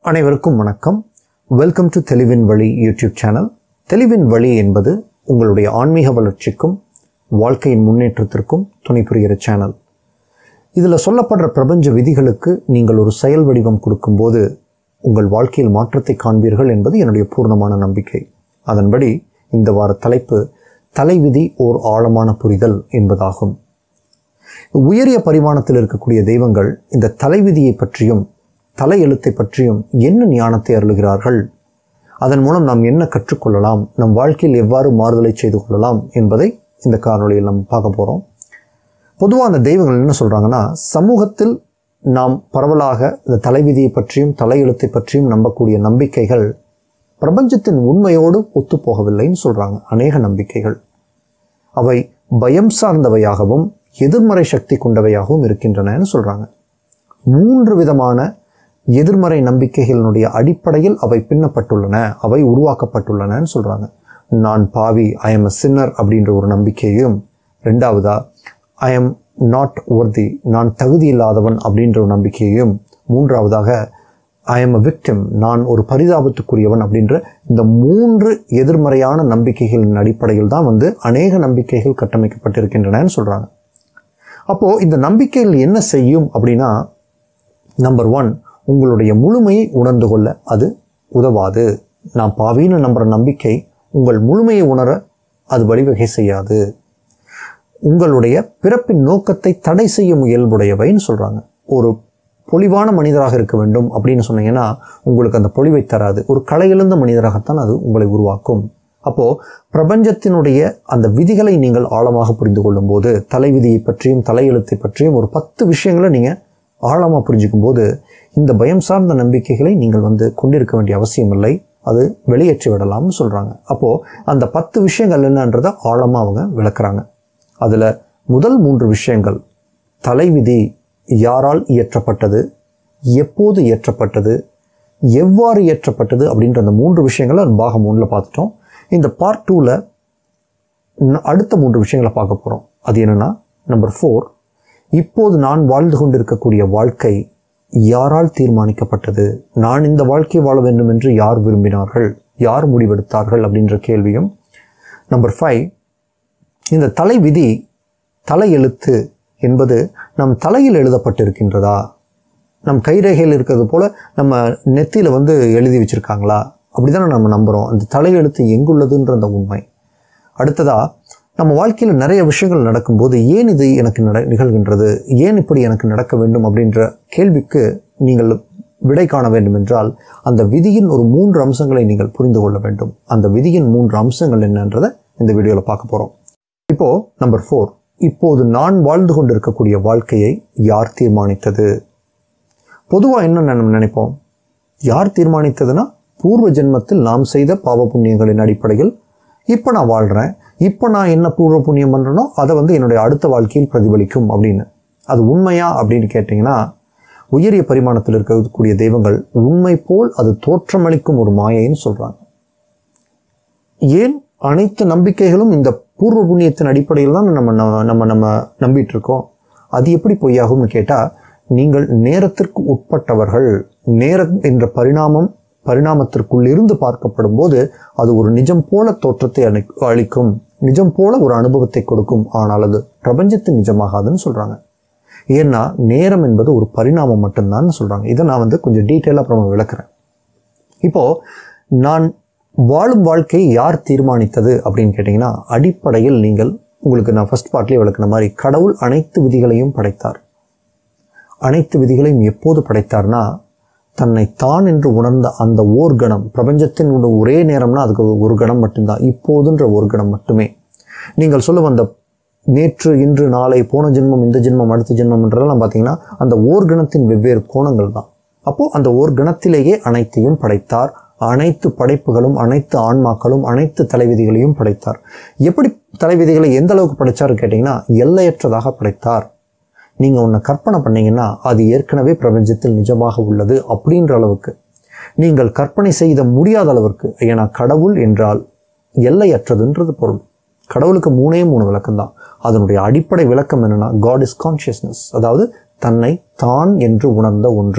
அனைவருக்கும் வணக்கம் welcome to தெளிவின் வழி யூடியூப் சேனல் தெளிவின் வழி என்பது உங்களுடைய ஆன்மீக வளர்ச்சிக்கும் வாழ்க்கையின் முன்னேற்றத்திற்கும் துணை புரிகிற சேனல் இதில் சொல்லப்படுற பிரபஞ்ச விதிகளுக்கு நீங்கள் ஒரு செயல் வடிவம் கொடுக்கும்போது உங்கள் வாழ்க்கையில் மாற்றத்தை காண்பீர்கள் என்பது என்னுடைய பூர்ணமான நம்பிக்கை அதன்படி இந்த வார தலைப்பு தலைவிதி ஓர் ஆழமான புரிதல் என்பதாகும் உயரிய பரிமாணத்தில் இருக்கக்கூடிய தெய்வங்கள் இந்த தலைவிதியை பற்றியும் தலையெழுத்தை பற்றியும் என்ன ஞானத்தை அருளுகிறார்கள் அதன் மூலம் நாம் என்ன கற்றுக்கொள்ளலாம் நம் வாழ்க்கையில் எவ்வாறு மாறுதலை செய்து கொள்ளலாம் என்பதை இந்த காணொளியில் நம்ம பார்க்க போகிறோம் பொதுவாக அந்த தெய்வங்கள் என்ன சொல்கிறாங்கன்னா சமூகத்தில் நாம் பரவலாக இந்த தலைவிதியை பற்றியும் தலையெழுத்தை பற்றியும் நம்பக்கூடிய நம்பிக்கைகள் பிரபஞ்சத்தின் உண்மையோடு ஒத்துப்போகவில்லைன்னு சொல்கிறாங்க அநேக நம்பிக்கைகள் அவை பயம் சார்ந்தவையாகவும் எதிர்மறை சக்தி கொண்டவையாகவும் இருக்கின்றனன்னு சொல்கிறாங்க மூன்று விதமான எதிர்மறை நம்பிக்கைகளினுடைய அடிப்படையில் அவை பின்னப்பட்டுள்ளன அவை உருவாக்கப்பட்டுள்ளனன்னு சொல்கிறாங்க நான் பாவி ஐ எம் அ சின்னர் அப்படின்ற ஒரு நம்பிக்கையும் ரெண்டாவதா ஐ எம் நாட் ஒர்தி நான் தகுதி இல்லாதவன் அப்படின்ற ஒரு நம்பிக்கையையும் மூன்றாவதாக ஐ எம் அ விக்டிம் நான் ஒரு பரிதாபத்துக்குரியவன் அப்படின்ற இந்த மூன்று எதிர்மறையான நம்பிக்கைகளின் அடிப்படையில் தான் வந்து அநேக நம்பிக்கைகள் கட்டமைக்கப்பட்டிருக்கின்றனன்னு சொல்கிறாங்க அப்போது இந்த நம்பிக்கைகள் என்ன செய்யும் அப்படின்னா நம்பர் ஒன் உங்களுடைய முழுமையை உணர்ந்து கொள்ள அது உதவாது நான் பாவின்னு நம்புகிற நம்பிக்கை உங்கள் முழுமையை உணர அது வழிவகை செய்யாது உங்களுடைய பிறப்பின் நோக்கத்தை தடை செய்யும் இயல்புடையவைன்னு சொல்கிறாங்க ஒரு பொலிவான மனிதராக இருக்க வேண்டும் அப்படின்னு சொன்னீங்கன்னா உங்களுக்கு அந்த பொலிவை தராது ஒரு கலையிழந்த மனிதராகத்தான் அது உங்களை உருவாக்கும் அப்போது பிரபஞ்சத்தினுடைய அந்த விதிகளை நீங்கள் ஆழமாக புரிந்து கொள்ளும்போது தலைவிதியை பற்றியும் தலையெழுத்தை பற்றியும் ஒரு பத்து விஷயங்களை நீங்கள் ஆழமாக புரிஞ்சுக்கும் போது இந்த பயம் சார்ந்த நம்பிக்கைகளை நீங்கள் வந்து கொண்டிருக்க வேண்டிய அவசியம் இல்லை அது வெளியேற்றி விடலாம்னு சொல்கிறாங்க அப்போது அந்த பத்து விஷயங்கள் என்னன்றதை ஆழமாக அவங்க விளக்குறாங்க அதில் முதல் மூன்று விஷயங்கள் தலைவிதி யாரால் இயற்றப்பட்டது எப்போது இயற்றப்பட்டது எவ்வாறு இயற்றப்பட்டது அப்படின்ற அந்த மூன்று விஷயங்களை பாகம் ஒன்றில் பார்த்துட்டோம் இந்த பார்ட் டூவில் அடுத்த மூன்று விஷயங்களை பார்க்க போகிறோம் அது என்னென்னா நம்பர் ஃபோர் இப்போது நான் வாழ்ந்து கொண்டிருக்கக்கூடிய வாழ்க்கை யாரால் தீர்மானிக்கப்பட்டது நான் இந்த வாழ்க்கை வாழ வேண்டும் என்று யார் விரும்பினார்கள் யார் முடிவெடுத்தார்கள் அப்படின்ற கேள்வியும் நம்பர் ஃபைவ் இந்த தலைவிதி தலையெழுத்து என்பது நம் தலையில் எழுதப்பட்டிருக்கின்றதா நம் கைரேகையில் இருக்கிறது போல நம்ம நெத்தியில் வந்து எழுதி வச்சுருக்காங்களா அப்படி தானே நம்ம நம்புகிறோம் அந்த தலையெழுத்து எங்குள்ளதுன்ற அந்த உண்மை அடுத்ததா நம்ம வாழ்க்கையில் நிறைய விஷயங்கள் நடக்கும்போது ஏன் இது எனக்கு நட நிகழ்கின்றது ஏன் இப்படி எனக்கு நடக்க வேண்டும் அப்படின்ற கேள்விக்கு நீங்கள் விடை காண வேண்டும் என்றால் அந்த விதியின் ஒரு மூன்று அம்சங்களை நீங்கள் புரிந்து கொள்ள வேண்டும் அந்த விதியின் மூன்று அம்சங்கள் என்னன்றதை இந்த வீடியோவில் பார்க்க போகிறோம் இப்போது நம்பர் ஃபோர் இப்போது நான் வாழ்ந்து கொண்டிருக்கக்கூடிய வாழ்க்கையை யார் தீர்மானித்தது பொதுவாக என்ன நம்ம நினைப்போம் யார் தீர்மானித்ததுன்னா பூர்வ ஜென்மத்தில் நாம் செய்த பாவ புண்ணியங்களின் அடிப்படையில் இப்போ நான் வாழ்கிறேன் இப்போ நான் என்ன பூர்வ புண்ணியம் பண்ணுறேனோ அதை வந்து என்னுடைய அடுத்த வாழ்க்கையில் பிரதிபலிக்கும் அப்படின்னு அது உண்மையா அப்படின்னு கேட்டிங்கன்னா உயரிய பரிமாணத்தில் இருக்கக்கூடிய தெய்வங்கள் உண்மை போல் அது தோற்றமளிக்கும் ஒரு மாயைன்னு சொல்கிறாங்க ஏன் அனைத்து நம்பிக்கைகளும் இந்த பூர்வ புண்ணியத்தின் அடிப்படையில் தான் நம்ம நம்ம நம்ம நம்பிட்டு இருக்கோம் அது எப்படி பொய்யாகும்னு கேட்டால் நீங்கள் நேரத்திற்கு உட்பட்டவர்கள் நேரம் என்ற பரிணாமம் பரிணாமத்திற்குள் இருந்து பார்க்கப்படும் போது அது ஒரு நிஜம் போல தோற்றத்தை அளி அளிக்கும் நிஜம் போல ஒரு அனுபவத்தை கொடுக்கும் ஆனால் அது பிரபஞ்சத்தின் நிஜமாகாதுன்னு சொல்கிறாங்க ஏன்னா நேரம் என்பது ஒரு பரிணாமம் மட்டும்தான் சொல்கிறாங்க இதை நான் வந்து கொஞ்சம் டீட்டெயிலாக அப்புறம் விளக்குறேன் இப்போது நான் வாழும் வாழ்க்கையை யார் தீர்மானித்தது அப்படின்னு கேட்டிங்கன்னா அடிப்படையில் நீங்கள் உங்களுக்கு நான் ஃபஸ்ட் பார்ட்லேயே விளக்குன மாதிரி கடவுள் அனைத்து விதிகளையும் படைத்தார் அனைத்து விதிகளையும் எப்போது படைத்தார்னா தன்னை தான் என்று உணர்ந்த அந்த ஓர் கணம் பிரபஞ்சத்தின் ஒரே நேரம்னா அதுக்கு ஒரு கணம் மட்டும்தான் இப்போதுன்ற ஒரு கணம் மட்டுமே நீங்கள் சொல்லும் அந்த நேற்று இன்று நாளை போன ஜென்மம் இந்த ஜென்மம் அடுத்த ஜென்மம்ன்றதெல்லாம் பார்த்தீங்கன்னா அந்த ஓர் கணத்தின் வெவ்வேறு கோணங்கள் தான் அப்போது அந்த ஓர் கணத்திலேயே அனைத்தையும் படைத்தார் அனைத்து படைப்புகளும் அனைத்து ஆன்மாக்களும் அனைத்து தலைவிதிகளையும் படைத்தார் எப்படி தலைவிதிகளை எந்த அளவுக்கு படைத்தார் கேட்டிங்கன்னா எல்லையற்றதாக படைத்தார் நீங்கள் ஒன்று கற்பனை பண்ணீங்கன்னா அது ஏற்கனவே பிரபஞ்சத்தில் நிஜமாக உள்ளது அப்படின்ற அளவுக்கு நீங்கள் கற்பனை செய்த முடியாத அளவிற்கு ஏன்னா கடவுள் என்றால் எல்லையற்றதுன்றது பொருள் கடவுளுக்கு மூணே மூணு விளக்கம் தான் அதனுடைய அடிப்படை விளக்கம் என்னென்னா காட் இஸ் கான்ஷியஸ்னஸ் அதாவது தன்னை தான் என்று உணர்ந்த ஒன்று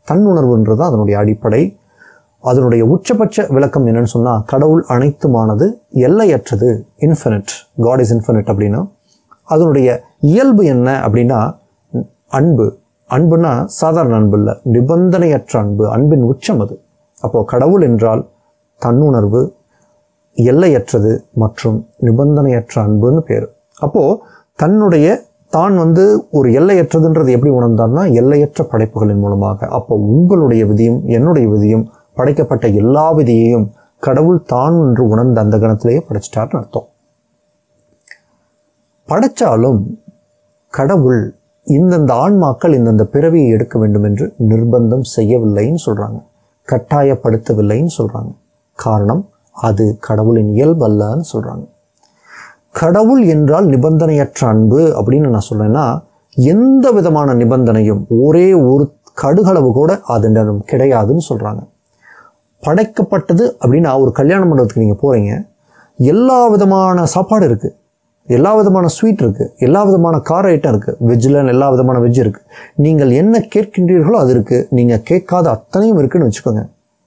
தன்னுணர்வுன்றது தான் அதனுடைய அடிப்படை அதனுடைய உச்சபட்ச விளக்கம் என்னன்னு சொன்னால் கடவுள் அனைத்துமானது எல்லையற்றது இன்ஃபினிட் காட் இஸ் இன்ஃபினிட் அப்படின்னா அதனுடைய இயல்பு என்ன அப்படின்னா அன்பு அன்புனா சாதாரண அன்பு இல்லை நிபந்தனையற்ற அன்பு அன்பின் உச்சம் அது அப்போது கடவுள் என்றால் தன்னுணர்வு எல்லையற்றது மற்றும் நிபந்தனையற்ற அன்புன்னு பேர் அப்போது தன்னுடைய தான் வந்து ஒரு எல்லையற்றதுன்றது எப்படி உணர்ந்தார்னா எல்லையற்ற படைப்புகளின் மூலமாக அப்போ உங்களுடைய விதியும் என்னுடைய விதியும் படைக்கப்பட்ட எல்லா விதியையும் கடவுள் தான் என்று உணர்ந்த அந்த கணத்திலேயே படைச்சிட்டார்னு அர்த்தம் படைச்சாலும் கடவுள் இந்தந்த ஆன்மாக்கள் இந்தந்த பிறவியை எடுக்க வேண்டும் என்று நிர்பந்தம் செய்யவில்லைன்னு சொல்கிறாங்க கட்டாயப்படுத்தவில்லைன்னு சொல்கிறாங்க காரணம் அது கடவுளின் இயல்பு அல்லன்னு சொல்கிறாங்க கடவுள் என்றால் நிபந்தனையற்ற அன்பு அப்படின்னு நான் சொல்றேன்னா எந்த விதமான நிபந்தனையும் ஒரே ஒரு கடுகளவு கூட அதனிடம் கிடையாதுன்னு சொல்கிறாங்க படைக்கப்பட்டது அப்படின்னா ஒரு கல்யாண மண்டபத்துக்கு நீங்கள் போகிறீங்க எல்லா விதமான சாப்பாடு இருக்குது எல்லா விதமான ஸ்வீட் இருக்குது எல்லா விதமான கார ஐட்டம் இருக்குது வெஜ்ஜில் எல்லா விதமான வெஜ் இருக்குது நீங்கள் என்ன கேட்கின்றீர்களோ அது இருக்குது நீங்கள் கேட்காத அத்தனையும் இருக்குன்னு வச்சுக்கோங்க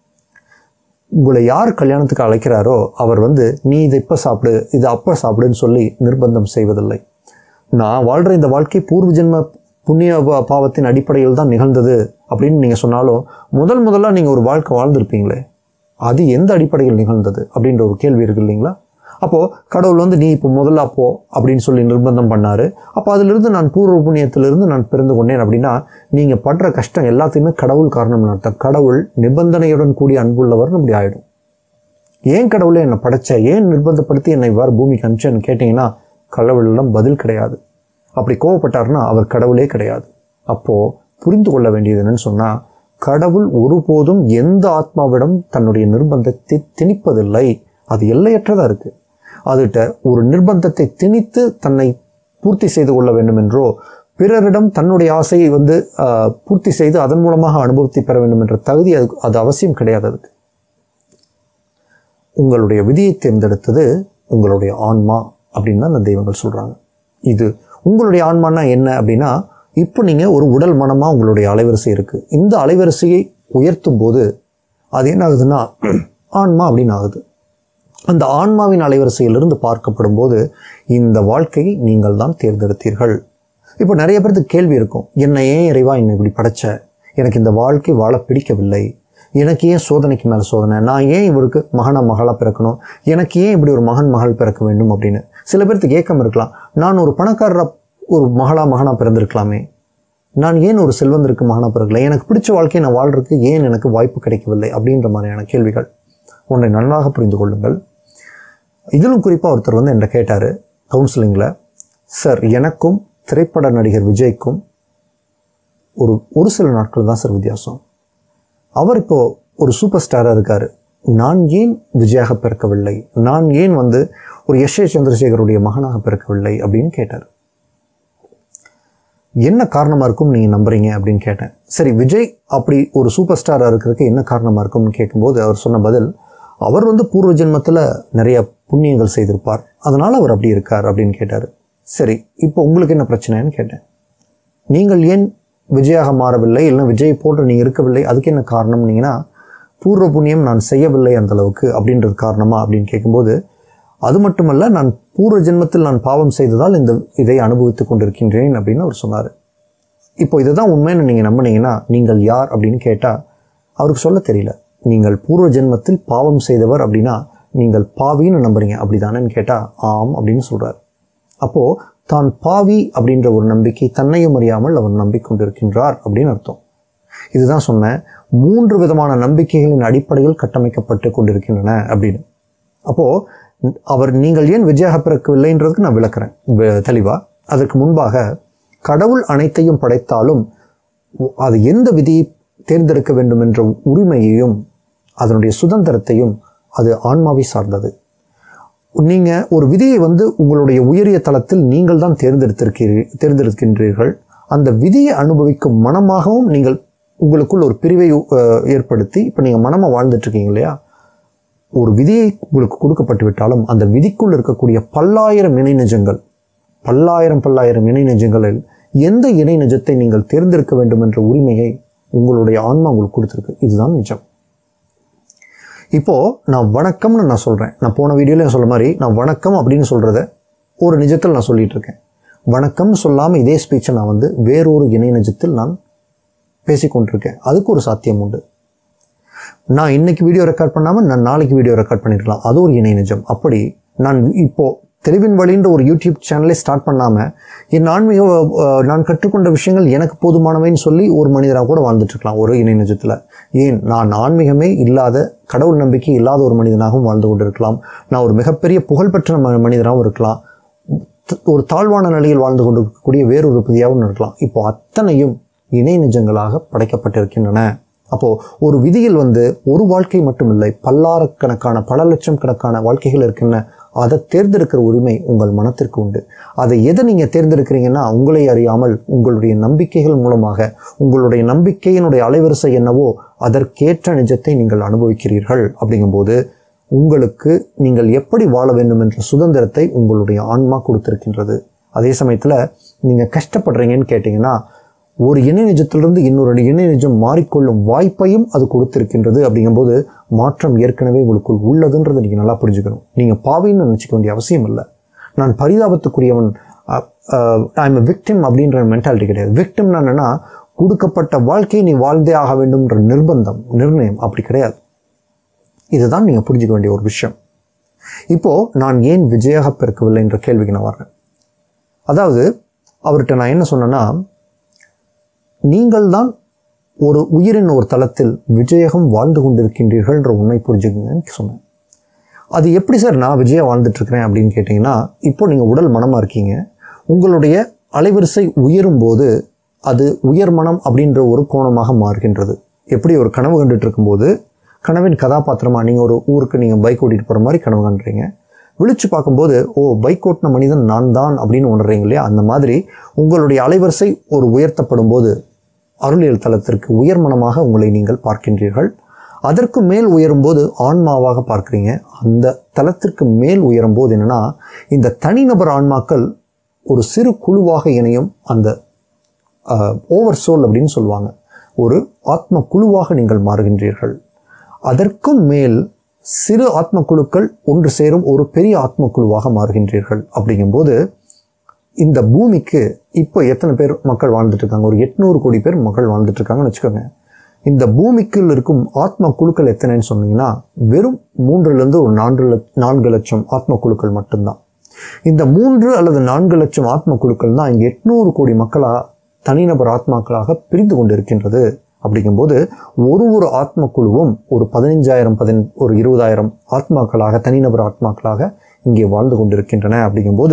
உங்களை யார் கல்யாணத்துக்கு அழைக்கிறாரோ அவர் வந்து நீ இதை இப்போ சாப்பிடு இது அப்போ சாப்பிடுன்னு சொல்லி நிர்பந்தம் செய்வதில்லை நான் வாழ்கிற இந்த வாழ்க்கை பூர்வ ஜென்ம புண்ணிய பா- பாவத்தின் அடிப்படையில் தான் நிகழ்ந்தது அப்படின்னு நீங்கள் சொன்னாலும் முதல் முதல்ல நீங்கள் ஒரு வாழ்க்கை வாழ்ந்திருப்பீங்களே அது எந்த அடிப்படையில் நிகழ்ந்தது அப்படின்ற ஒரு கேள்வி இருக்கு இல்லைங்களா அப்போது கடவுள் வந்து நீ இப்போ முதல்ல போ அப்படின்னு சொல்லி நிர்பந்தம் பண்ணாரு அப்போ அதிலிருந்து நான் பூர்வ புண்ணியத்திலிருந்து நான் பிறந்து கொண்டேன் அப்படின்னா நீங்கள் படுற கஷ்டம் எல்லாத்தையுமே கடவுள் காரணம்னு அர்த்தம் கடவுள் நிபந்தனையுடன் கூடிய அன்புள்ளவர்னு இப்படி ஆயிடும் ஏன் கடவுளே என்னை படைச்ச ஏன் நிர்பந்தப்படுத்தி என்னை இவ்வாறு பூமிக்கு அனுப்பிச்சேன்னு கேட்டிங்கன்னா கடவுளிடம் பதில் கிடையாது அப்படி கோவப்பட்டாருன்னா அவர் கடவுளே கிடையாது அப்போது புரிந்து கொள்ள வேண்டியது என்னன்னு சொன்னால் கடவுள் ஒருபோதும் எந்த ஆத்மாவிடம் தன்னுடைய நிர்பந்தத்தை திணிப்பதில்லை அது எல்லையற்றதாக இருக்குது அதுகிட்ட ஒரு நிர்பந்தத்தை திணித்து தன்னை பூர்த்தி செய்து கொள்ள வேண்டும் என்றோ பிறரிடம் தன்னுடைய ஆசையை வந்து ஆஹ், பூர்த்தி செய்து அதன் மூலமாக அனுபவத்தை பெற வேண்டும் என்ற தகுதி அது அது அவசியம் கிடையாது அதுக்கு உங்களுடைய விதியை தேர்ந்தெடுத்தது உங்களுடைய ஆன்மா அப்படின்னு தான் அந்த தெய்வங்கள் சொல்கிறாங்க இது உங்களுடைய ஆன்மானா என்ன அப்படின்னா இப்போ நீங்கள் ஒரு உடல் மனமாக உங்களுடைய அலைவரிசை இருக்குது இந்த அலைவரிசையை உயர்த்தும் போது அது என்ன ஆகுதுன்னா ஆன்மா அப்படின்னு ஆகுது அந்த ஆன்மாவின் அலைவரிசையிலிருந்து பார்க்கப்படும் போது இந்த வாழ்க்கையை நீங்கள் தான் தேர்ந்தெடுத்தீர்கள் இப்போ நிறைய பேருக்கு கேள்வி இருக்கும் என்னை ஏன் இறைவா என்னை இப்படி படைச்ச எனக்கு இந்த வாழ்க்கை வாழ பிடிக்கவில்லை எனக்கு ஏன் சோதனைக்கு மேலே சோதனை நான் ஏன் இவருக்கு மகனா மகளாக பிறக்கணும் எனக்கு ஏன் இப்படி ஒரு மகன் மகள் பிறக்க வேண்டும் அப்படின்னு சில பேருக்கு ஏக்கம் இருக்கலாம் நான் ஒரு பணக்காரரா ஒரு மகளா மகனா பிறந்திருக்கலாமே நான் ஏன் ஒரு செல்வந்தருக்கு மகனா பிறக்கல எனக்கு பிடிச்ச வாழ்க்கையை நான் வாழ்றதுக்கு ஏன் எனக்கு வாய்ப்பு கிடைக்கவில்லை அப்படின்ற மாதிரியான கேள்விகள் ஒன்றை நன்றாக புரிந்து கொள்ளுங்கள் இதிலும் குறிப்பாக ஒருத்தர் வந்து என்கிட்ட கேட்டார் கவுன்சிலிங்கில் சார் எனக்கும் திரைப்பட நடிகர் விஜய்க்கும் ஒரு ஒரு சில நாட்கள் தான் சார் வித்தியாசம் அவர் இப்போ ஒரு சூப்பர் ஸ்டாராக இருக்கார் நான் ஏன் விஜயாக பிறக்கவில்லை நான் ஏன் வந்து ஒரு எஸ் ஏ சந்திரசேகருடைய மகனாக பிறக்கவில்லை அப்படின்னு கேட்டார் என்ன காரணமாக இருக்கும் நீங்கள் நம்புறீங்க அப்படின்னு கேட்டேன் சரி விஜய் அப்படி ஒரு சூப்பர் ஸ்டாராக இருக்கிறதுக்கு என்ன காரணமாக இருக்கும்னு கேட்கும்போது அவர் சொன்ன பதில் அவர் வந்து பூர்வ ஜென்மத்தில் நிறைய புண்ணியங்கள் செய்திருப்பார் அதனால் அவர் அப்படி இருக்கார் அப்படின்னு கேட்டார் சரி இப்போ உங்களுக்கு என்ன பிரச்சனைன்னு கேட்டேன் நீங்கள் ஏன் விஜயாக மாறவில்லை இல்லை விஜய் போன்று நீங்கள் இருக்கவில்லை அதுக்கு என்ன காரணம்னீங்கன்னா பூர்வ புண்ணியம் நான் செய்யவில்லை அந்த அளவுக்கு அப்படின்றது காரணமா அப்படின்னு கேட்கும்போது அது மட்டுமல்ல நான் பூர்வ ஜென்மத்தில் நான் பாவம் செய்ததால் இந்த இதை அனுபவித்துக் கொண்டிருக்கின்றேன் அப்படின்னு அவர் சொன்னார் இப்போ இதுதான் உண்மைன்னு நீங்கள் நம்பினீங்கன்னா நீங்கள் யார் அப்படின்னு கேட்டால் அவருக்கு சொல்ல தெரியல நீங்கள் பூர்வ ஜென்மத்தில் பாவம் செய்தவர் அப்படின்னா நீங்கள் பாவின்னு நம்புறீங்க அப்படிதானேன்னு கேட்டால் ஆம் அப்படின்னு சொல்கிறார் அப்போது தான் பாவி அப்படின்ற ஒரு நம்பிக்கை தன்னையும் அறியாமல் அவர் நம்பிக்கொண்டிருக்கின்றார் அப்படின்னு அர்த்தம் இதுதான் சொன்னேன் மூன்று விதமான நம்பிக்கைகளின் அடிப்படையில் கட்டமைக்கப்பட்டு கொண்டிருக்கின்றன அப்படின்னு அப்போது அவர் நீங்கள் ஏன் விஜயாக பிறக்கவில்லைன்றதுக்கு நான் விளக்குறேன் வெ- தெளிவா அதற்கு முன்பாக கடவுள் அனைத்தையும் படைத்தாலும் அது எந்த விதியை தேர்ந்தெடுக்க வேண்டும் என்ற உரிமையையும் அதனுடைய சுதந்திரத்தையும் அது ஆன்மாவை சார்ந்தது நீங்கள் ஒரு விதியை வந்து உங்களுடைய உயரிய தளத்தில் நீங்கள் தான் தேர்ந்தெடுத்திருக்கிறீர்கள் தேர்ந்தெடுக்கின்றீர்கள் அந்த விதியை அனுபவிக்கும் மனமாகவும் நீங்கள் உங்களுக்குள் ஒரு பிரிவை அஹ், ஏற்படுத்தி இப்போ நீங்கள் மனமாக வாழ்ந்துட்டு இருக்கீங்க இல்லையா ஒரு விதியை உங்களுக்கு கொடுக்கப்பட்டு விட்டாலும் அந்த விதிக்குள் இருக்கக்கூடிய பல்லாயிரம் இணை நிஜங்கள் பல்லாயிரம் பல்லாயிரம் இணை நிஜங்களில் எந்த இணை நிஜத்தை நீங்கள் தேர்ந்தெடுக்க வேண்டும் என்ற உரிமையை உங்களுடைய ஆன்மா உங்களுக்கு கொடுத்துருக்கு இதுதான் நிஜம் இப்போது நான் வணக்கம்னு நான் சொல்கிறேன் நான் போன வீடியோலையும் சொல்ல மாதிரி நான் வணக்கம் அப்படின்னு சொல்கிறத ஒரு நிஜத்தில் நான் சொல்லிட்டு இருக்கேன் வணக்கம்னு சொல்லாமல் இதே ஸ்பீச்சை நான் வந்து வேறொரு இணை நிஜத்தில் நான் பேசிக்கொண்டிருக்கேன் அதுக்கு ஒரு சாத்தியம் உண்டு நான் இன்னைக்கு வீடியோ ரெக்கார்ட் பண்ணாமல் நான் நாளைக்கு வீடியோ ரெக்கார்ட் பண்ணிருக்கலாம் அது ஒரு இணை நிஜம் அப்படி நான் இப்போ தெளிவின் வழின்ற ஒரு யூடியூப் சேனலே ஸ்டார்ட் பண்ணாமல் என் ஆன்மீக அஹ், நான் கற்றுக்கொண்ட விஷயங்கள் எனக்கு போதுமானவைன்னு சொல்லி ஒரு மனிதராக கூட வாழ்ந்துட்டு இருக்கலாம் ஒரு இணை நிஜத்தில் ஏன் நான் ஆன்மீகமே இல்லாத கடவுள் நம்பிக்கை இல்லாத ஒரு மனிதனாகவும் வாழ்ந்து கொண்டிருக்கலாம் நான் ஒரு மிகப்பெரிய புகழ்பெற்ற ம- மனிதனாகவும் இருக்கலாம் த- ஒரு தாழ்வான நிலையில் வாழ்ந்து கொண்டிருக்கக்கூடிய வேறொரு பதியாகவும் இருக்கலாம் இப்போ அத்தனையும் இணை நிஜங்களாக படைக்கப்பட்டிருக்கின்றன அப்போ ஒரு விதியில் வந்து ஒரு வாழ்க்கை மட்டும் இல்லை பல்லாயிரக்கணக்கான பல லட்சம் கணக்கான வாழ்க்கைகள் இருக்கின்றன அதை தேர்ந்தெடுக்கிற உரிமை உங்கள் மனத்திற்கு உண்டு அதை எதை நீங்க தேர்ந்தெடுக்கிறீங்கன்னா உங்களை அறியாமல் உங்களுடைய நம்பிக்கைகள் மூலமாக உங்களுடைய நம்பிக்கையினுடைய அலைவரிசை என்னவோ அதற்கேற்ற நிஜத்தை நீங்கள் அனுபவிக்கிறீர்கள் அப்படிங்கும்போது உங்களுக்கு நீங்கள் எப்படி வாழ வேண்டும் என்ற சுதந்திரத்தை உங்களுடைய ஆன்மா கொடுத்திருக்கின்றது அதே சமயத்தில் நீங்கள் கஷ்டப்படுறீங்கன்னு கேட்டிங்கன்னா ஒரு இணை நிஜத்திலிருந்து இன்னொரு இணை நிஜம் மாறிக்கொள்ளும் வாய்ப்பையும் அது கொடுத்திருக்கின்றது அப்படிங்கும்போது மாற்றம் ஏற்கனவே உங்களுக்குள் உள்ளதுன்றதை நீங்கள் நல்லா புரிஞ்சுக்கணும் நீங்கள் பாவின்னு நினச்சிக்க வேண்டிய அவசியம் இல்லை நான் பரிதாபத்துக்குரியவன் ஐம் விக்டிம் அப்படின்ற மென்டாலிட்டி கிடையாது விக்டிம்னா என்னன்னா கொடுக்கப்பட்ட வாழ்க்கையை நீ வாழ்ந்தே ஆக வேண்டும்ன்ற நிர்பந்தம் நிர்ணயம் அப்படி கிடையாது இதுதான் நீங்கள் புரிஞ்சுக்க வேண்டிய ஒரு விஷயம் இப்போ நான் ஏன் விஜயாக பிறக்கவில்லை என்ற கேள்விக்கு நான் வர்றேன் அதாவது அவர்கிட்ட நான் என்ன சொன்னேன்னா நீங்கள் தான் ஒரு உயிரின் ஒரு தளத்தில் விஜயகம் வாழ்ந்து கொண்டிருக்கின்றீர்கள்ன்ற உண்மை புரிஞ்சுக்குங்கன்னு சொன்னேன் அது எப்படி சார் நான் விஜயா வாழ்ந்துட்டு இருக்கிறேன் அப்படின்னு கேட்டிங்கன்னா இப்போ நீங்கள் உடல் மனமாக இருக்கீங்க உங்களுடைய அலைவரிசை உயரும் போது அது உயர் மனம் அப்படின்ற ஒரு கோணமாக மாறுகின்றது எப்படி ஒரு கனவு கண்டுட்டு இருக்கும்போது கனவின் கதாபாத்திரமாக நீங்கள் ஒரு ஊருக்கு நீங்கள் பைக் ஓட்டிட்டு போகிற மாதிரி கனவு காண்றீங்க விழிச்சு பார்க்கும்போது ஓ பைக் ஓட்டின மனிதன் நான் தான் அப்படின்னு உணர்றீங்க இல்லையா அந்த மாதிரி உங்களுடைய அலைவரிசை ஒரு உயர்த்தப்படும் போது அருளியல் தளத்திற்கு உயர்மனமாக உங்களை நீங்கள் பார்க்கின்றீர்கள் அதற்கு மேல் உயரும்போது ஆன்மாவாக பார்க்குறீங்க அந்த தளத்திற்கு மேல் உயரும்போது என்னன்னா இந்த தனிநபர் ஆன்மாக்கள் ஒரு சிறு குழுவாக இணையும் அந்த ஓவர் சோல் அப்படின்னு சொல்லுவாங்க ஒரு ஆத்ம குழுவாக நீங்கள் மாறுகின்றீர்கள் அதற்கும் மேல் சிறு ஆத்ம குழுக்கள் ஒன்று சேரும் ஒரு பெரிய ஆத்ம குழுவாக மாறுகின்றீர்கள் அப்படிங்கும்போது இந்த பூமிக்கு இப்போ எத்தனை பேர் மக்கள் வாழ்ந்துட்டு இருக்காங்க ஒரு எட்நூறு கோடி பேர் மக்கள் வாழ்ந்துட்டு இருக்காங்கன்னு வச்சுக்கோங்க இந்த பூமிக்குள் இருக்கும் ஆத்ம குழுக்கள் எத்தனைன்னு சொன்னீங்கன்னா வெறும் மூன்றுலேருந்து ஒரு நான்கு லட்ச நான்கு லட்சம் ஆத்ம குழுக்கள் மட்டும்தான் இந்த மூன்று அல்லது நான்கு லட்சம் ஆத்ம குழுக்கள் தான் இங்கே எட்நூறு கோடி மக்களாக தனிநபர் ஆத்மாக்களாக பிரிந்து கொண்டிருக்கின்றது அப்படிங்கும்போது ஒரு ஒரு ஆத்ம குழுவும் ஒரு பதினஞ்சாயிரம் பதின் ஒரு இருபதாயிரம் ஆத்மாக்களாக தனிநபர் ஆத்மாக்களாக இங்கே வாழ்ந்து கொண்டிருக்கின்றன அப்படிங்கும்போது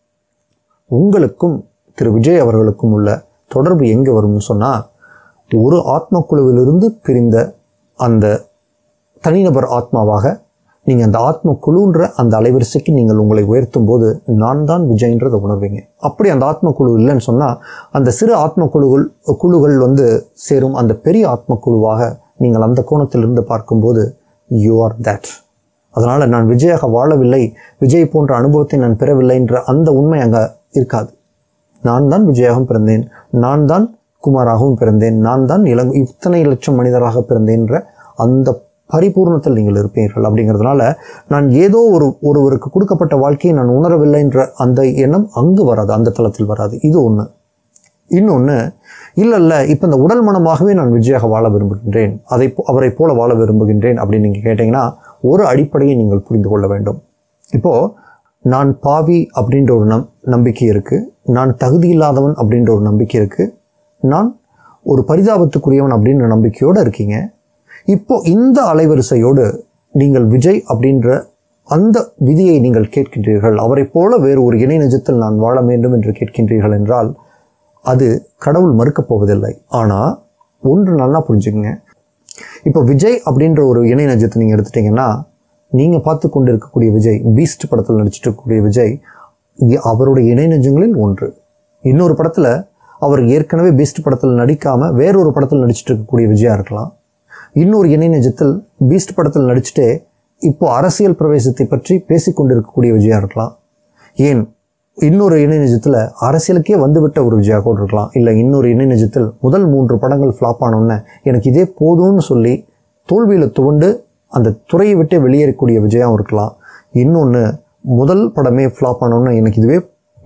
உங்களுக்கும் திரு விஜய் அவர்களுக்கும் உள்ள தொடர்பு எங்கே வரும்னு சொன்னால் ஒரு ஆத்ம குழுவிலிருந்து பிரிந்த அந்த தனிநபர் ஆத்மாவாக நீங்கள் அந்த ஆத்ம குழுன்ற அந்த அலைவரிசைக்கு நீங்கள் உங்களை உயர்த்தும் போது நான் தான் விஜய்ன்றதை உணர்வீங்க அப்படி அந்த ஆத்ம குழு இல்லைன்னு சொன்னால் அந்த சிறு ஆத்ம குழுகள் குழுகள் வந்து சேரும் அந்த பெரிய ஆத்ம குழுவாக நீங்கள் அந்த கோணத்திலிருந்து பார்க்கும்போது யூ ஆர் தட் அதனால் நான் விஜயாக வாழவில்லை விஜய் போன்ற அனுபவத்தை நான் பெறவில்லைன்ற அந்த உண்மை அங்கே இருக்காது நான் தான் விஜயாகவும் பிறந்தேன் நான் தான் குமாராகவும் பிறந்தேன் நான் தான் இளங் இத்தனை லட்சம் மனிதராக பிறந்தேன்ற அந்த பரிபூர்ணத்தில் நீங்கள் இருப்பீர்கள் அப்படிங்கிறதுனால நான் ஏதோ ஒரு ஒருவருக்கு கொடுக்கப்பட்ட வாழ்க்கையை நான் உணரவில்லைன்ற அந்த எண்ணம் அங்கு வராது அந்த தளத்தில் வராது இது ஒன்று இன்னொன்று இல்லை இல்லை இப்போ இந்த உடல் மனமாகவே நான் விஜயாக வாழ விரும்புகின்றேன் அதை போ- அவரை போல வாழ விரும்புகின்றேன் அப்படின்னு நீங்கள் கேட்டிங்கன்னா ஒரு அடிப்படையை நீங்கள் புரிந்து கொள்ள வேண்டும் இப்போது நான் பாவி அப்படின்ற ஒரு நம் நம்பிக்கை இருக்குது நான் தகுதி இல்லாதவன் அப்படின்ற ஒரு நம்பிக்கை இருக்குது நான் ஒரு பரிதாபத்துக்குரியவன் அப்படின்ற நம்பிக்கையோடு இருக்கீங்க இப்போ இந்த அலைவரிசையோடு நீங்கள் விஜய் அப்படின்ற அந்த விதியை நீங்கள் கேட்கின்றீர்கள் அவரைப் போல வேறு ஒரு இணை நிஜத்தில் நான் வாழ வேண்டும் என்று கேட்கின்றீர்கள் என்றால் அது கடவுள் மறுக்கப் போவதில்லை ஆனால் ஒன்று நல்லா புரிஞ்சுக்கங்க இப்போ விஜய் அப்படின்ற ஒரு இணை நட்சத்திரத்தை நீங்கள் எடுத்துட்டீங்கன்னா நீங்கள் பார்த்து கொண்டு இருக்கக்கூடிய விஜய் பீஸ்ட் படத்தில் நடிச்சிட்டு இருக்கக்கூடிய விஜய் இ- அவருடைய இணை நெஞ்சங்களில் ஒன்று இன்னொரு படத்தில் அவர் ஏற்கனவே பீஸ்ட் படத்தில் நடிக்காமல் வேறொரு படத்தில் நடிச்சிட்டு இருக்கக்கூடிய விஜயா இருக்கலாம் இன்னொரு இணை நெஞ்சத்தில் பீஸ்ட் படத்தில் நடிச்சுட்டே இப்போ அரசியல் பிரவேசத்தை பற்றி பேசிக்கொண்டிருக்கக்கூடிய விஜயா இருக்கலாம் ஏன் இன்னொரு இணை நிஜத்தில் அரசியலுக்கே வந்துவிட்ட ஒரு விஜயா கூட இருக்கலாம் இல்லை இன்னொரு இணை நிஜத்தில் முதல் மூன்று படங்கள் ஃப்ளாப் ஆனோடனே எனக்கு இதே போதும்னு சொல்லி தோல்வியில் துவண்டு அந்த துறையை விட்டே வெளியேறக்கூடிய விஜயாவும் இருக்கலாம் இன்னொன்று முதல் படமே ஃப்ளாப் ஆனோன்னு எனக்கு இதுவே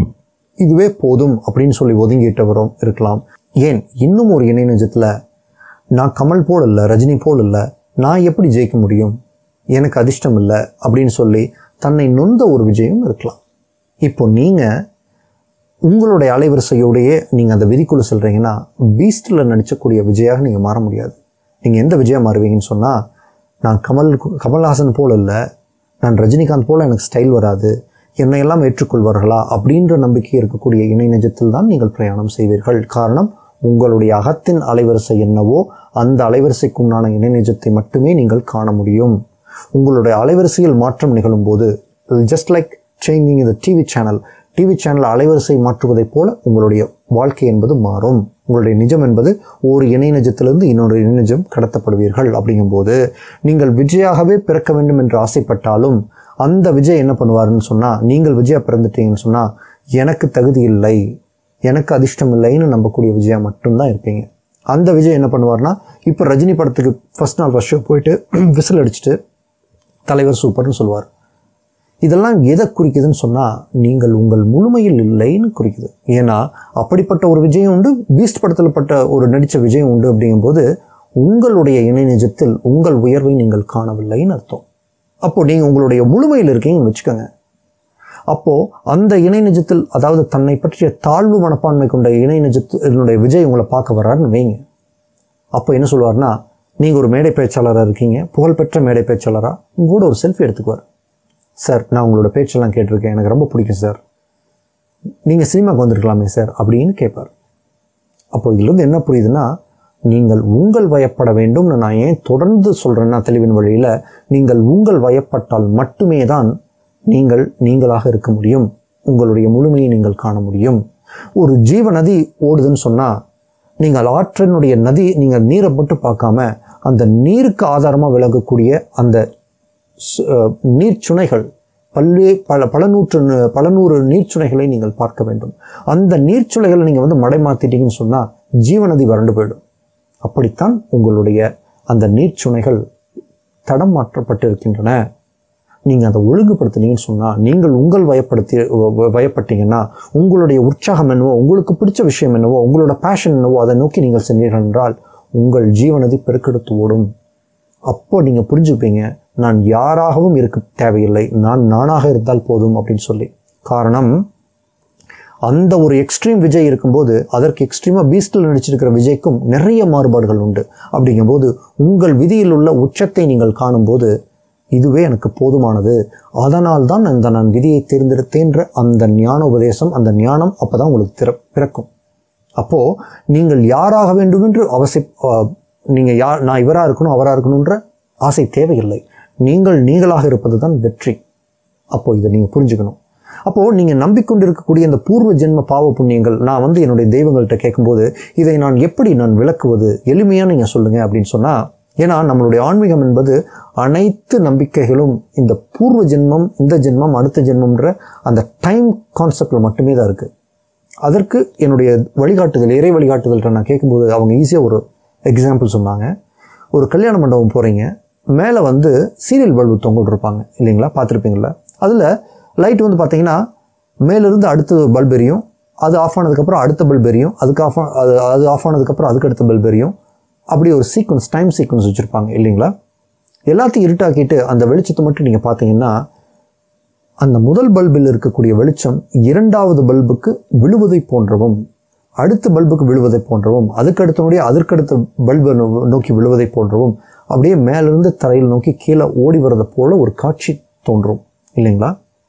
இதுவே போதும் அப்படின்னு சொல்லி ஒதுங்கிட்டவரும் இருக்கலாம் ஏன் இன்னும் ஒரு இணை நிஜத்தில் நான் கமல் போல் இல்லை ரஜினி போல் இல்லை நான் எப்படி ஜெயிக்க முடியும் எனக்கு அதிர்ஷ்டம் இல்லை அப்படின்னு சொல்லி தன்னை நொந்த ஒரு விஜயம் இருக்கலாம் இப்போ நீங்கள் உங்களுடைய அலைவரிசையோடையே நீங்கள் அந்த விதிக்குள்ள செல்றீங்கன்னா பீஸ்டில் நடிச்சக்கூடிய விஜயாக நீங்கள் மாற முடியாது நீங்கள் எந்த விஜயா மாறுவீங்கன்னு சொன்னால் நான் கமல் கமல்ஹாசன் போல் இல்லை நான் ரஜினிகாந்த் போல் எனக்கு ஸ்டைல் வராது என்னையெல்லாம் ஏற்றுக்கொள்வார்களா அப்படின்ற நம்பிக்கை இருக்கக்கூடிய இணை நிஜத்தில் தான் நீங்கள் பிரயாணம் செய்வீர்கள் காரணம் உங்களுடைய அகத்தின் அலைவரிசை என்னவோ அந்த அலைவரிசைக்குண்டான இணை நிஜத்தை மட்டுமே நீங்கள் காண முடியும் உங்களுடைய அலைவரிசையில் மாற்றம் நிகழும்போது ஜஸ்ட் லைக் சேஞ்சிங் இந்த டிவி சேனல் டிவி சேனல் அலைவரிசை மாற்றுவதைப் போல உங்களுடைய வாழ்க்கை என்பது மாறும் உங்களுடைய நிஜம் என்பது ஒரு இணை நிஜத்திலிருந்து இன்னொரு இணை நிஜம் கடத்தப்படுவீர்கள் அப்படிங்கும்போது நீங்கள் விஜயாகவே பிறக்க வேண்டும் என்று ஆசைப்பட்டாலும் அந்த விஜய் என்ன பண்ணுவாருன்னு சொன்னால் நீங்கள் விஜயா பிறந்துட்டீங்கன்னு சொன்னால் எனக்கு தகுதி இல்லை எனக்கு அதிர்ஷ்டம் இல்லைன்னு நம்பக்கூடிய விஜயா மட்டும்தான் இருப்பீங்க அந்த விஜய் என்ன பண்ணுவார்னா இப்போ ரஜினி படத்துக்கு ஃபர்ஸ்ட் நாள் ஃபர்ஸ்ட் ஷோ போயிட்டு விசில் அடிச்சுட்டு தலைவர் சூப்பர்னு சொல்லுவார் இதெல்லாம் எதை குறிக்குதுன்னு சொன்னால் நீங்கள் உங்கள் முழுமையில் இல்லைன்னு குறிக்குது ஏன்னா அப்படிப்பட்ட ஒரு விஜயம் உண்டு பீஸ்ட் படத்தில் பட்ட ஒரு நடித்த விஜயம் உண்டு அப்படிங்கும்போது உங்களுடைய இணை நிஜத்தில் உங்கள் உயர்வை நீங்கள் காணவில்லைன்னு அர்த்தம் அப்போது நீங்கள் உங்களுடைய முழுமையில் இருக்கீங்கன்னு வச்சுக்கோங்க அப்போது அந்த இணை நிஜத்தில் அதாவது தன்னை பற்றிய தாழ்வு மனப்பான்மை கொண்ட இணை நிஜத்தினுடைய விஜய் உங்களை பார்க்க வர்றாருன்னு வைங்க அப்போ என்ன சொல்லுவார்னா நீங்கள் ஒரு மேடை பேச்சாளராக இருக்கீங்க புகழ்பெற்ற மேடை பேச்சாளராக உங்களோட ஒரு செல்ஃபி எடுத்துக்குவார் சார் நான் உங்களோட பேச்செல்லாம் கேட்டிருக்கேன் எனக்கு ரொம்ப பிடிக்கும் சார் நீங்கள் சினிமாவுக்கு வந்திருக்கலாமே சார் அப்படின்னு கேட்பார் அப்போ இதுலேருந்து என்ன புரியுதுன்னா நீங்கள் உங்கள் வயப்பட வேண்டும்னு நான் ஏன் தொடர்ந்து சொல்கிறேன்னா தெளிவின் வழியில் நீங்கள் உங்கள் வயப்பட்டால் மட்டுமே தான் நீங்கள் நீங்களாக இருக்க முடியும் உங்களுடைய முழுமையை நீங்கள் காண முடியும் ஒரு ஜீவ நதி ஓடுதுன்னு சொன்னால் நீங்கள் ஆற்றினுடைய நதி நீங்கள் நீரை மட்டும் பார்க்காம அந்த நீருக்கு ஆதாரமாக விளங்கக்கூடிய அந்த சு- அஹ் நீர்ச்சுனைகள் பல்வே பல பல நூற்று நு- பல நூறு நீர்ச்சுனைகளை நீங்கள் பார்க்க வேண்டும் அந்த நீர்ச்சுனைகளை நீங்கள் வந்து மடை மாற்றிட்டீங்கன்னு சொன்னால் ஜீவநதி வறண்டு போயிடும் அப்படித்தான் உங்களுடைய அந்த நீர்ச்சுனைகள் தடம் மாற்றப்பட்டிருக்கின்றன நீங்கள் அதை ஒழுங்குபடுத்துனீங்கன்னு சொன்னால் நீங்கள் உங்கள் வயப்படுத்தி வ- வ- வயப்பட்டீங்கன்னா உங்களுடைய உற்சாகம் என்னவோ உங்களுக்கு பிடிச்ச விஷயம் என்னவோ உங்களோட பேஷன் என்னவோ அதை நோக்கி நீங்கள் சென்றீர்கள் என்றால் உங்கள் ஜீவனதி பெருக்கெடுத்து ஓடும் அப்போ நீங்கள் புரிஞ்சுப்பீங்க நான் யாராகவும் இருக்க தேவையில்லை நான் நானாக இருந்தால் போதும் அப்படின்னு சொல்லி காரணம் அந்த ஒரு எக்ஸ்ட்ரீம் விஜய் இருக்கும்போது அதற்கு எக்ஸ்ட்ரீமாக பீஸ்டில் நடிச்சிருக்கிற விஜய்க்கும் நிறைய மாறுபாடுகள் உண்டு அப்படிங்கும்போது உங்கள் விதியில் உள்ள உச்சத்தை நீங்கள் காணும்போது இதுவே எனக்கு போதுமானது அதனால் தான் இந்த நான் விதியை தேர்ந்தெடுத்தேன்ற அந்த ஞான உபதேசம் அந்த ஞானம் அப்போ தான் உங்களுக்கு திற பிறக்கும் அப்போது நீங்கள் யாராக வேண்டும் என்று அவசிய நீங்கள் யார் நான் இவராக இருக்கணும் அவராக இருக்கணுன்ற ஆசை தேவையில்லை நீங்கள் நீங்களாக இருப்பது தான் வெற்றி அப்போது இதை நீங்கள் புரிஞ்சுக்கணும் அப்போது நீங்கள் நம்பிக்கொண்டிருக்கக்கூடிய இந்த பூர்வ ஜென்ம பாவ புண்ணியங்கள் நான் வந்து என்னுடைய தெய்வங்கள்கிட்ட கேட்கும்போது இதை நான் எப்படி நான் விளக்குவது எளிமையாக நீங்கள் சொல்லுங்கள் அப்படின்னு சொன்னால் ஏன்னா நம்மளுடைய ஆன்மீகம் என்பது அனைத்து நம்பிக்கைகளும் இந்த பூர்வ ஜென்மம் இந்த ஜென்மம் அடுத்த ஜென்மம்ன்ற அந்த டைம் கான்செப்டில் மட்டுமே தான் இருக்குது அதற்கு என்னுடைய வழிகாட்டுதல் இறை வழிகாட்டுதல்கிட்ட நான் கேட்கும்போது அவங்க ஈஸியாக ஒரு எக்ஸாம்பிள் சொன்னாங்க ஒரு கல்யாண மண்டபம் போகிறீங்க மேலே வந்து சீரியல் பல்பு தொங்கிட்டு இருப்பாங்க இல்லைங்களா பார்த்துருப்பீங்களா அதில் லைட் வந்து பார்த்தீங்கன்னா மேலிருந்து அடுத்த பல்ப் எரியும் அது ஆஃப் ஆனதுக்கப்புறம் அடுத்த பல்ப் எரியும் அதுக்கு ஆஃப் அது அது ஆஃப் ஆனதுக்கப்புறம் அதுக்கு அடுத்த பல்ப் எரியும் அப்படி ஒரு சீக்வன்ஸ் டைம் சீக்வன்ஸ் வச்சுருப்பாங்க இல்லைங்களா எல்லாத்தையும் இருட்டாக்கிட்டு அந்த வெளிச்சத்தை மட்டும் நீங்கள் பார்த்தீங்கன்னா அந்த முதல் பல்பில் இருக்கக்கூடிய வெளிச்சம் இரண்டாவது பல்புக்கு விழுவதை போன்றவும் அடுத்த பல்புக்கு விழுவதை போன்றவும் அதுக்கு அடுத்தபடியே அதற்கடுத்த பல்பை நோ- நோக்கி விழுவதை போன்றவும் அப்படியே மேலிருந்து தரையில் நோக்கி கீழே ஓடி வர்றதை போல ஒரு காட்சி தோன்றும் இல்லைங்களா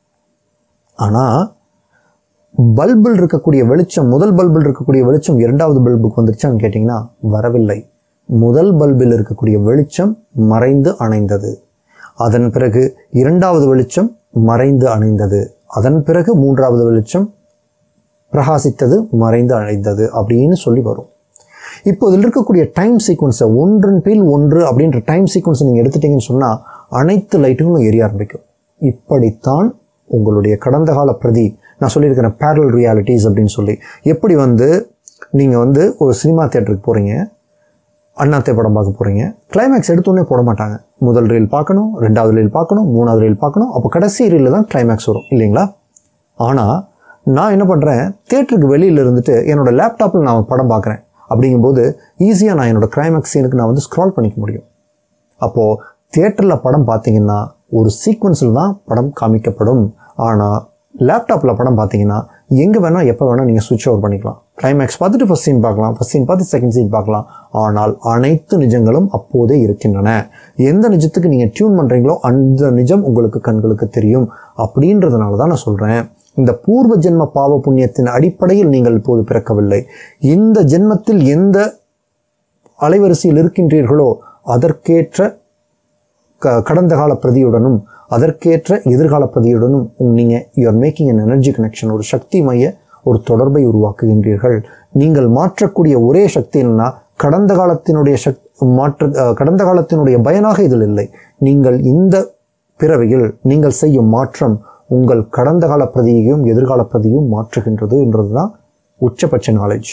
ஆனால் பல்பில் இருக்கக்கூடிய வெளிச்சம் முதல் பல்பில் இருக்கக்கூடிய வெளிச்சம் இரண்டாவது பல்புக்கு வந்துருச்சான்னு கேட்டிங்கன்னா வரவில்லை முதல் பல்பில் இருக்கக்கூடிய வெளிச்சம் மறைந்து அணைந்தது அதன் பிறகு இரண்டாவது வெளிச்சம் மறைந்து அணைந்தது அதன் பிறகு மூன்றாவது வெளிச்சம் பிரகாசித்தது மறைந்து அணைந்தது அப்படின்னு சொல்லி வரும் இப்போ இதில் இருக்கக்கூடிய டைம் சீக்வன்ஸை ஒன்றன் பில் ஒன்று அப்படின்ற டைம் சீக்வன்ஸை நீங்கள் எடுத்துட்டீங்கன்னு சொன்னால் அனைத்து லைட்டுகளும் எரிய ஆரம்பிக்கும் இப்படித்தான் உங்களுடைய கடந்த கால பிரதி நான் சொல்லியிருக்கிறேன் பேரல் ரியாலிட்டிஸ் அப்படின்னு சொல்லி எப்படி வந்து நீங்கள் வந்து ஒரு சினிமா தேட்டருக்கு போகிறீங்க அண்ணாத்தே படம் பார்க்க போகிறீங்க கிளைமேக்ஸ் எடுத்தோடனே போட மாட்டாங்க முதல் ரீல் பார்க்கணும் ரெண்டாவது ரீல் பார்க்கணும் மூணாவது ரீல் பார்க்கணும் அப்போ கடைசி ரீலில் தான் கிளைமேக்ஸ் வரும் இல்லைங்களா ஆனால் நான் என்ன பண்ணுறேன் தேட்டருக்கு வெளியில் இருந்துட்டு என்னோடய லேப்டாப்பில் நான் படம் பார்க்குறேன் அப்படிங்கும்போது ஈஸியாக நான் என்னோடய கிளைமேக்ஸ் சீனுக்கு நான் வந்து ஸ்க்ரால் பண்ணிக்க முடியும் அப்போது தியேட்டரில் படம் பார்த்தீங்கன்னா ஒரு சீக்வன்ஸில் தான் படம் காமிக்கப்படும் ஆனால் லேப்டாப்பில் படம் பார்த்தீங்கன்னா எங்கே வேணால் எப்போ வேணால் நீங்கள் சுவிட்ச் ஓவர் பண்ணிக்கலாம் கிளைமேக்ஸ் பார்த்துட்டு ஃபஸ்ட் சீன் பார்க்கலாம் ஃபஸ்ட் சீன் பார்த்து செகண்ட் சீன் பார்க்கலாம் ஆனால் அனைத்து நிஜங்களும் அப்போதே இருக்கின்றன எந்த நிஜத்துக்கு நீங்கள் டியூன் பண்ணுறீங்களோ அந்த நிஜம் உங்களுக்கு கண்களுக்கு தெரியும் அப்படின்றதுனால தான் நான் சொல்கிறேன் இந்த பூர்வ ஜென்ம பாவ புண்ணியத்தின் அடிப்படையில் நீங்கள் இப்போது பிறக்கவில்லை இந்த ஜென்மத்தில் எந்த அலைவரிசையில் இருக்கின்றீர்களோ அதற்கேற்ற க கடந்த கால பிரதியுடனும் அதற்கேற்ற எதிர்கால பிரதியுடனும் நீங்கள் you are making an energy connection ஒரு சக்தி மைய ஒரு தொடர்பை உருவாக்குகின்றீர்கள் நீங்கள் மாற்றக்கூடிய ஒரே சக்தி என்னன்னா கடந்த காலத்தினுடைய சக் மாற்ற அஹ், கடந்த காலத்தினுடைய பயனாக இதில் இல்லை நீங்கள் இந்த பிறவியில் நீங்கள் செய்யும் மாற்றம் உங்கள் கடந்த கால பிரதியையும் எதிர்கால பிரதியும் மாற்றுகின்றது என்றது தான் உச்சபட்ச நாலேஜ்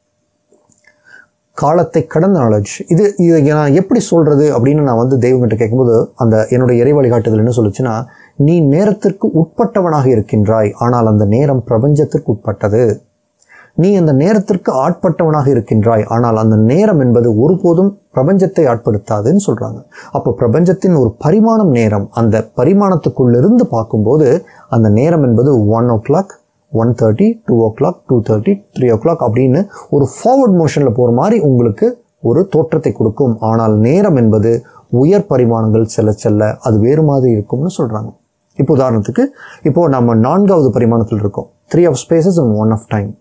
காலத்தை கடந்த நாலேஜ் இது இதை நான் எப்படி சொல்கிறது அப்படின்னு நான் வந்து தெய்வங்கிட்ட கேட்கும்போது அந்த என்னுடைய இறை வழிகாட்டுதல் என்ன சொல்லுச்சுன்னா நீ நேரத்திற்கு உட்பட்டவனாக இருக்கின்றாய் ஆனால் அந்த நேரம் பிரபஞ்சத்திற்கு உட்பட்டது நீ அந்த நேரத்திற்கு ஆட்பட்டவனாக இருக்கின்றாய் ஆனால் அந்த நேரம் என்பது ஒருபோதும் பிரபஞ்சத்தை ஆட்படுத்தாதுன்னு சொல்கிறாங்க அப்போ பிரபஞ்சத்தின் ஒரு பரிமாணம் நேரம் அந்த பரிமாணத்துக்குள்ளிருந்து பார்க்கும்போது அந்த நேரம் என்பது one o'clock one thirty two o'clock two thirty three o'clock அப்படின்னு ஒரு ஃபார்வர்ட் மோஷனில் போகிற மாதிரி உங்களுக்கு ஒரு தோற்றத்தை கொடுக்கும் ஆனால் நேரம் என்பது உயர் பரிமாணங்கள் செல்ல செல்ல அது வேறு மாதிரி இருக்கும்னு சொல்கிறாங்க இப்போ உதாரணத்துக்கு இப்போ நம்ம நான்காவது பரிமாணத்தில் இருக்கோம் three of spaces and one of time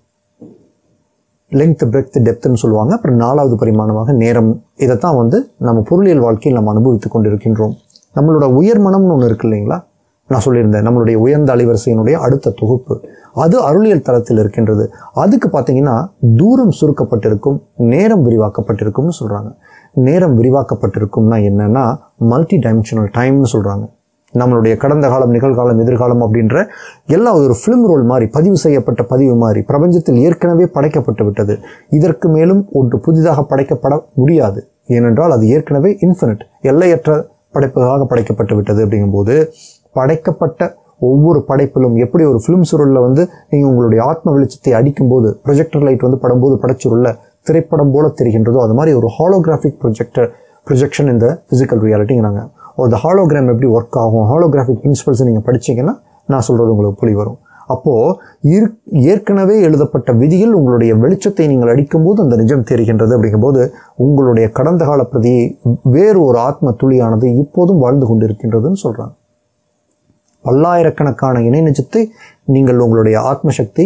length breadth டெப்த்னு சொல்லுவாங்க அப்புறம் நாலாவது பரிமாணமாக நேரம் இதைத்தான் வந்து நம்ம பொருளியல் வாழ்க்கையில் நம்ம அனுபவித்து கொண்டிருக்கின்றோம் நம்மளோட உயர்மனம்னு ஒன்று இருக்கு இல்லைங்களா நான் சொல்லியிருந்தேன் நம்மளுடைய உயர்ந்த அலைவரிசையினுடைய அடுத்த தொகுப்பு அது அருளியல் தளத்தில் இருக்கின்றது அதுக்கு பார்த்தீங்கன்னா தூரம் சுருக்கப்பட்டிருக்கும் நேரம் விரிவாக்கப்பட்டிருக்கும்னு சொல்கிறாங்க நேரம் விரிவாக்கப்பட்டிருக்கும்னா என்னன்னா மல்டி டைமென்ஷனல் டைம்னு சொல்கிறாங்க நம்மளுடைய கடந்த காலம் நிகழ்காலம் எதிர்காலம் அப்படின்ற எல்லா ஒரு ஃபிலிம் ரோல் மாதிரி பதிவு செய்யப்பட்ட பதிவு மாதிரி பிரபஞ்சத்தில் ஏற்கனவே படைக்கப்பட்டு விட்டது இதற்கு மேலும் ஒன்று புதிதாக படைக்கப்பட முடியாது ஏனென்றால் அது ஏற்கனவே இன்ஃபினிட் எல்லையற்ற படைப்புகளாக படைக்கப்பட்டு விட்டது அப்படிங்கும்போது படைக்கப்பட்ட ஒவ்வொரு படைப்பிலும் எப்படி ஒரு ஃபிலிம் சுருளில் வந்து நீங்கள் உங்களுடைய ஆத்ம வெளிச்சத்தை அடிக்கும்போது ப்ரொஜெக்டர் லைட் வந்து படும்போது படைச்சுருள்ள திரைப்படம் போல தெரிகின்றதோ அது மாதிரி ஒரு ஹாலோகிராஃபிக் ப்ரொஜெக்டர் ப்ரொஜெக்ஷன் இந்த ஃபிசிக்கல் ரியாலிட்டிங்கிறாங்க ஒரு ஹாலோகிராம் எப்படி ஒர்க் ஆகும் ஹாலோகிராஃபிக் பிரின்சிபல்ஸ் நீங்கள் படிச்சீங்கன்னா நான் சொல்கிறது உங்களுக்கு புலி வரும் அப்போது இரு ஏற்கனவே எழுதப்பட்ட விதியில் உங்களுடைய வெளிச்சத்தை நீங்கள் அடிக்கும்போது அந்த நிஜம் தெரிகின்றது அப்படிங்கும்போது உங்களுடைய கடந்த கால பிரதியை வேறு ஒரு ஆத்ம துளியானது இப்போதும் வாழ்ந்து கொண்டிருக்கின்றதுன்னு சொல்கிறாங்க பல்லாயிரக்கணக்கான இணை நிஜத்தை நீங்கள் உங்களுடைய ஆத்மசக்தி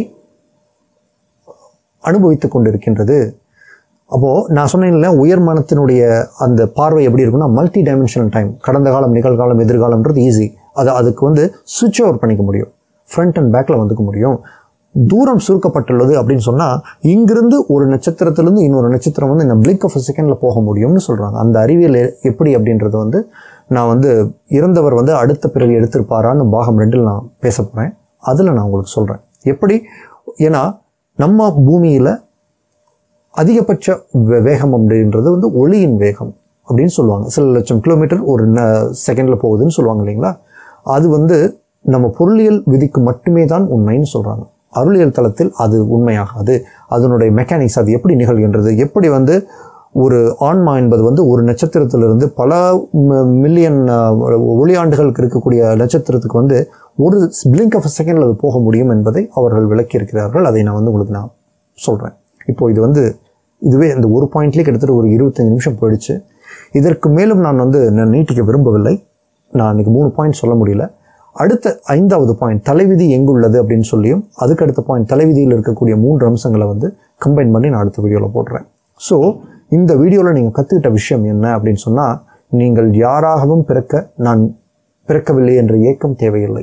அனுபவித்துக் கொண்டிருக்கின்றது அப்போது நான் சொன்னேன்ல உயர்மனத்தினுடைய அந்த பார்வை எப்படி இருக்குன்னா மல்டி டைமென்ஷனல் டைம் கடந்த காலம் நிகழ்காலம் எதிர்காலம்ன்றது ஈஸி அது அதுக்கு வந்து சுவிட்ச் ஓவர் பண்ணிக்க முடியும் ஃப்ரண்ட் அண்ட் பேக்கில் வந்துக்க முடியும் தூரம் சுருக்கப்பட்டுள்ளது அப்படின்னு சொன்னால் இங்கிருந்து ஒரு நட்சத்திரத்திலிருந்து இன்னொரு நட்சத்திரம் வந்து இந்த பிளிக் ஆஃப் செகண்டில் போக முடியும்னு சொல்கிறாங்க அந்த அறிவியல் எ- எப்படி அப்படின்றது வந்து நான் வந்து இறந்தவர் வந்து அடுத்த பிறவி எடுத்திருப்பாரான்னு பாகம் ரெண்டில் நான் பேச போகிறேன் அதில் நான் உங்களுக்கு சொல்கிறேன் எப்படி ஏன்னா நம்ம பூமியில் அதிகபட்ச வே- வேகம் அப்படின்றது வந்து ஒளியின் வேகம் அப்படின்னு சொல்லுவாங்க சில லட்சம் கிலோமீட்டர் ஒரு செகண்டில் போகுதுன்னு சொல்லுவாங்க இல்லைங்களா அது வந்து நம்ம பொருளியல் விதிக்கு மட்டுமே தான் உண்மைன்னு சொல்கிறாங்க அருளியல் தளத்தில் அது உண்மையாகாது அதனுடைய மெக்கானிக்ஸ் அது எப்படி நிகழ்கின்றது எப்படி வந்து ஒரு ஆன்மா என்பது வந்து ஒரு நட்சத்திரத்திலிருந்து பல மில்லியன் ஒளியாண்டுகளுக்கு இருக்கக்கூடிய நட்சத்திரத்துக்கு வந்து ஒரு பிளிங்க் ஆஃப் செகண்டில் அது போக முடியும் என்பதை அவர்கள் விளக்கியிருக்கிறார்கள் அதை நான் வந்து உங்களுக்கு நான் சொல்கிறேன் இப்போ இது வந்து இதுவே இந்த ஒரு பாயிண்ட்லேயே கிட்டத்தட்ட ஒரு இருபத்தஞ்சு நிமிஷம் போயிடுச்சு இதற்கு மேலும் நான் வந்து நான் நீட்டிக்க விரும்பவில்லை நான் இன்னைக்கு மூணு பாயிண்ட் சொல்ல முடியல அடுத்த ஐந்தாவது பாயிண்ட் தலைவிதி எங்குள்ளது அப்படின்னு சொல்லியும் அதுக்கு அடுத்த பாயிண்ட் தலைவிதியில் இருக்கக்கூடிய மூன்று அம்சங்களை வந்து கம்பைன் பண்ணி நான் அடுத்த வீடியோவில் போடுறேன் ஸோ இந்த வீடியோவில் நீங்கள் கற்றுக்கிட்ட விஷயம் என்ன அப்படின்னு சொன்னால் நீங்கள் யாராகவும் பிறக்க நான் பிறக்கவில்லை என்ற ஏக்கம் தேவையில்லை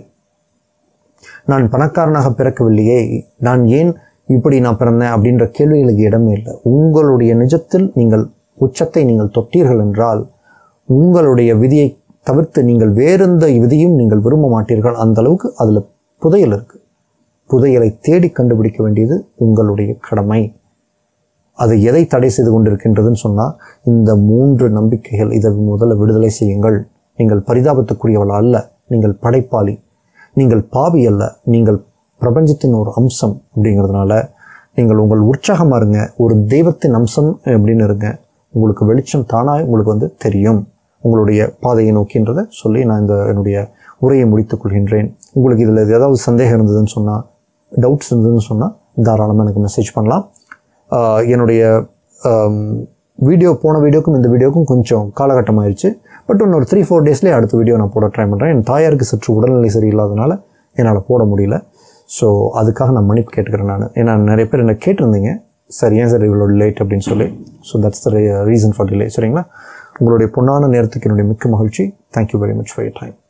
நான் பணக்காரனாக பிறக்கவில்லையே நான் ஏன் இப்படி நான் பிறந்தேன் அப்படின்ற கேள்விகளுக்கு இடமே இல்லை உங்களுடைய நிஜத்தில் நீங்கள் உச்சத்தை நீங்கள் தொட்டீர்கள் என்றால் உங்களுடைய விதியை தவிர்த்து நீங்கள் வேறெந்த விதியும் நீங்கள் விரும்ப மாட்டீர்கள் அந்த அளவுக்கு அதில் புதையல் இருக்கு புதையலை தேடி கண்டுபிடிக்க வேண்டியது உங்களுடைய கடமை அது எதை தடை செய்து கொண்டிருக்கின்றதுன்னு சொன்னால் இந்த மூன்று நம்பிக்கைகள் இதை முதல்ல விடுதலை செய்யுங்கள் நீங்கள் பரிதாபத்துக்குரியவள் அல்ல நீங்கள் படைப்பாளி நீங்கள் பாவி அல்ல நீங்கள் பிரபஞ்சத்தின் ஒரு அம்சம் அப்படிங்கிறதுனால நீங்கள் உங்கள் உற்சாகமாக இருங்க ஒரு தெய்வத்தின் அம்சம் அப்படின்னு இருங்க உங்களுக்கு வெளிச்சம் தானாக உங்களுக்கு வந்து தெரியும் உங்களுடைய பாதையை நோக்கின்றதை சொல்லி நான் இந்த என்னுடைய உரையை முடித்துக் கொள்கின்றேன் உங்களுக்கு இதில் ஏதாவது சந்தேகம் இருந்ததுன்னு சொன்னால் டவுட்ஸ் இருந்ததுன்னு சொன்னால் தாராளமாக எனக்கு மெசேஜ் பண்ணலாம் ஆஹ் என்னுடைய வீடியோ போன வீடியோக்கும் இந்த வீடியோக்கும் கொஞ்சம் காலகட்டம் ஆயிடுச்சு பட் இன்னொரு த்ரீ ஃபோர் டேஸ்லேயே அடுத்த வீடியோ நான் போட ட்ரை பண்ணுறேன் என் தாயாருக்கு சற்று உடல்நிலை சரியில்லாதனால என்னால் போட முடியல ஸோ அதுக்காக நான் மன்னிப்பு கேட்டுக்கிறேன் நான் ஏன்னா நிறைய பேர் என்ன கேட்டிருந்தீங்க சார் ஏன் சார் இவ்வளோ லேட் அப்படின்னு சொல்லி so that's the reason for delay சரிங்களா உங்களுடைய பொன்னான நேரத்துக்கு என்னுடைய மிக்க மகிழ்ச்சி thank you very much for your time